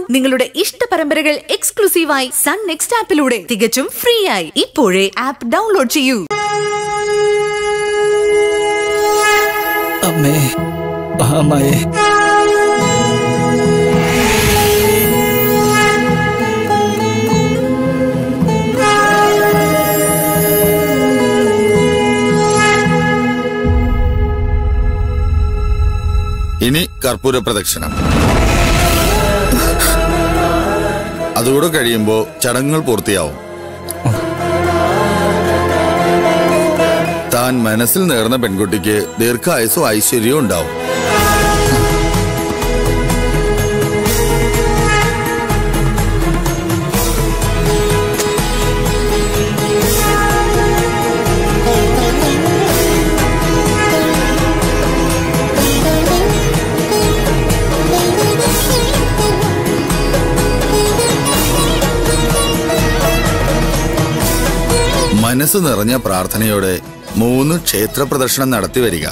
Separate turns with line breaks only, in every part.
നിങ്ങളുടെ ഇഷ്ട പരമ്പരകൾ എക്സ്ക്ലൂസീവായി സൺ നെക്സ്റ്റ് ആപ്പിലൂടെ തികച്ചും ഫ്രീ ആയി ഇപ്പോഴേ ആപ്പ് ഡൗൺലോഡ് ചെയ്യൂ
അമ്മേ അമ്മയെ
ഇനി കർപ്പൂര പ്രദക്ഷിണം അതുകൂടെ കഴിയുമ്പോ ചടങ്ങുകൾ പൂർത്തിയാവും താൻ മനസ്സിൽ നേർന്ന പെൺകുട്ടിക്ക് ദീർഘായുസും ഐശ്വര്യവും ഉണ്ടാവും മനസ്സ് നിറഞ്ഞ പ്രാർത്ഥനയോടെ മൂന്ന് ക്ഷേത്ര പ്രദർശനം നടത്തി വരിക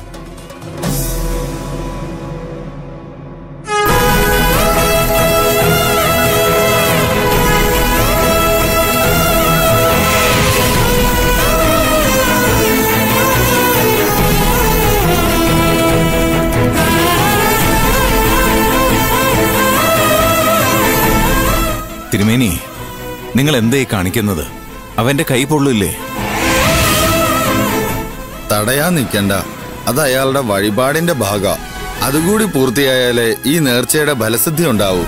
തിരുമേനി നിങ്ങൾ എന്തേ കാണിക്കുന്നത് അവന്റെ കൈ പൊള്ളില്ലേ
തടയാൻ നിൽക്കണ്ട അത് അയാളുടെ വഴിപാടിന്റെ ഭാഗ അതുകൂടി പൂർത്തിയായാലേ ഈ നേർച്ചയുടെ ഫലസിദ്ധി ഉണ്ടാവൂ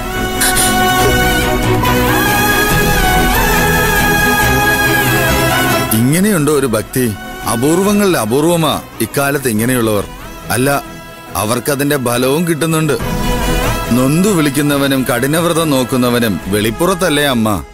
ഇങ്ങനെയുണ്ടോ ഒരു ഭക്തി അപൂർവങ്ങളിൽ അപൂർവമാ ഇക്കാലത്ത് ഇങ്ങനെയുള്ളവർ അല്ല അവർക്കതിന്റെ ഫലവും കിട്ടുന്നുണ്ട് നൊന്തു വിളിക്കുന്നവനും കഠിനവ്രതം നോക്കുന്നവനും വെളിപ്പുറത്തല്ലേ അമ്മ